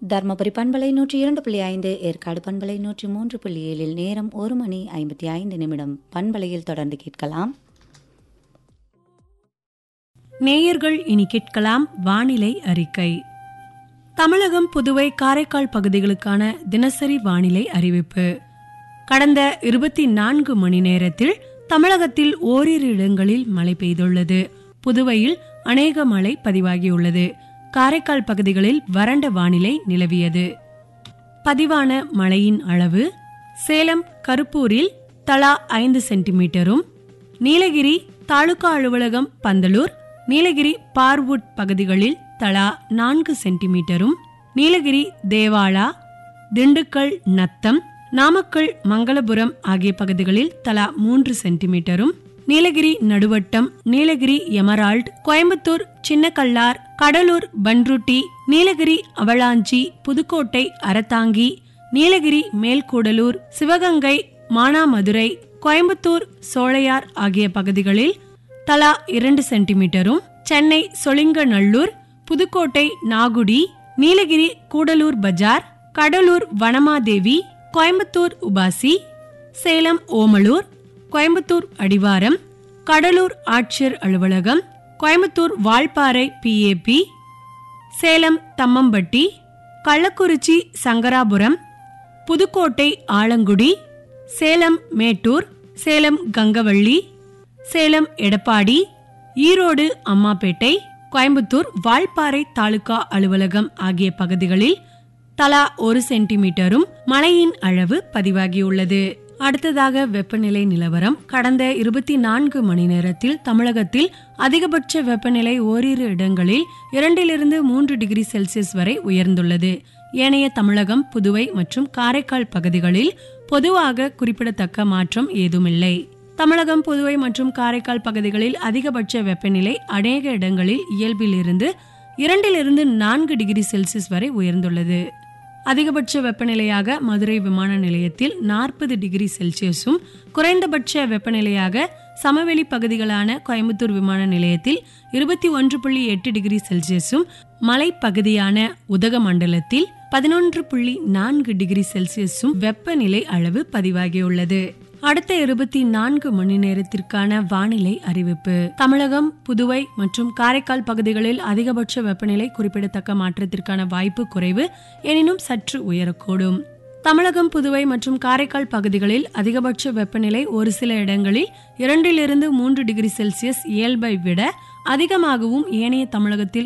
தர்மபுரி பண்பலை நூற்றி இரண்டு புள்ளி ஐந்து ஏற்காடு பண்பலை நூற்றி மூன்று புள்ளி ஏழில் நேரம் ஒரு மணி ஐம்பத்தி ஐந்து நிமிடம் பண்பலையில் தொடர்ந்து கேட்கலாம் நேயர்கள் இனி கேட்கலாம் வானிலை அறிக்கை தமிழகம் புதுவை காரைக்கால் பகுதிகளுக்கான தினசரி வானிலை அறிவிப்பு கடந்த இருபத்தி நான்கு மணி நேரத்தில் தமிழகத்தில் ஓரிரு இடங்களில் மழை பெய்துள்ளது புதுவையில் அநேக மழை பதிவாகியுள்ளது காரைக்கால் பகுதிகளில் வறண்ட வானிலை நிலவியது பதிவான மழையின் அளவு சேலம் கருப்பூரில் தலா ஐந்து சென்டிமீட்டரும் நீலகிரி தாலுகா அலுவலகம் பந்தலூர் நீலகிரி பார்வுட் பகுதிகளில் தலா நான்கு சென்டிமீட்டரும் நீலகிரி தேவாலா திண்டுக்கல் நத்தம் நாமக்கல் மங்களபுரம் ஆகிய பகுதிகளில் தலா மூன்று சென்டிமீட்டரும் நீலகிரி நடுவட்டம் நீலகிரி எமரால்ட் கோயம்புத்தூர் சின்னக்கல்லார் கடலூர் பன்ருட்டி நீலகிரி அவளாஞ்சி புதுக்கோட்டை அரத்தாங்கி நீலகிரி மேல்கூடலூர் சிவகங்கை மானாமதுரை கோயம்புத்தூர் சோழையார் ஆகிய பகுதிகளில் தலா இரண்டு சென்டிமீட்டரும் சென்னை சொலிங்கநல்லூர் புதுக்கோட்டை நாகுடி நீலகிரி கூடலூர் பஜார் கடலூர் வனமாதேவி கோயம்புத்தூர் உபாசி சேலம் ஓமலூர் கோயம்புத்தூர் அடிவாரம் கடலூர் ஆட்சியர் அலுவலகம் கோயம்புத்தூர் வால்பாறை பிஏபி சேலம் தம்மம்பட்டி கள்ளக்குறிச்சி சங்கராபுரம் புதுக்கோட்டை ஆலங்குடி சேலம் மேட்டூர் சேலம் கங்கவள்ளி சேலம் எடப்பாடி ஈரோடு அம்மாப்பேட்டை கோயம்புத்தூர் வால்பாறை தாலுகா அலுவலகம் ஆகிய பகுதிகளில் தலா ஒரு சென்டிமீட்டரும் மழையின் அளவு பதிவாகியுள்ளது அடுத்ததாக வெப்பநிலை நிலவரம் கடந்த இருபத்தி நான்கு மணி நேரத்தில் தமிழகத்தில் அதிகபட்ச வெப்பநிலை ஓரிரு இடங்களில் இரண்டிலிருந்து மூன்று டிகிரி செல்சியஸ் வரை உயர்ந்துள்ளது ஏனைய தமிழகம் புதுவை மற்றும் காரைக்கால் பகுதிகளில் பொதுவாக குறிப்பிடத்தக்க மாற்றம் ஏதுமில்லை தமிழகம் புதுவை மற்றும் காரைக்கால் பகுதிகளில் அதிகபட்ச வெப்பநிலை அநேக இடங்களில் இயல்பிலிருந்து இரண்டிலிருந்து நான்கு டிகிரி செல்சியஸ் வரை உயர்ந்துள்ளது அதிகபட்ச வெப்பநிலையாக மதுரை விமான நிலையத்தில் நாற்பது டிகிரி செல்சியஸும் குறைந்தபட்ச வெப்பநிலையாக சமவெளி பகுதிகளான கோயம்புத்தூர் விமான நிலையத்தில் இருபத்தி ஒன்று புள்ளி எட்டு டிகிரி செல்சியஸும் மலைப்பகுதியான உதகமண்டலத்தில் பதினொன்று புள்ளி நான்கு டிகிரி செல்சியஸும் வெப்பநிலை அளவு பதிவாகியுள்ளது அடுத்த இருபத்தி நான்கு மணி நேரத்திற்கான வானிலை அறிவிப்பு தமிழகம் புதுவை மற்றும் காரைக்கால் பகுதிகளில் அதிகபட்ச வெப்பநிலை குறிப்பிடத்தக்க மாற்றத்திற்கான வாய்ப்பு குறைவு எனினும் சற்று உயரக்கூடும் தமிழகம் புதுவை மற்றும் காரைக்கால் பகுதிகளில் அதிகபட்ச வெப்பநிலை ஒரு சில இடங்களில் இரண்டிலிருந்து மூன்று டிகிரி செல்சியஸ் இயல்பை விட அதிகமாகவும் ஏனைய தமிழகத்தில்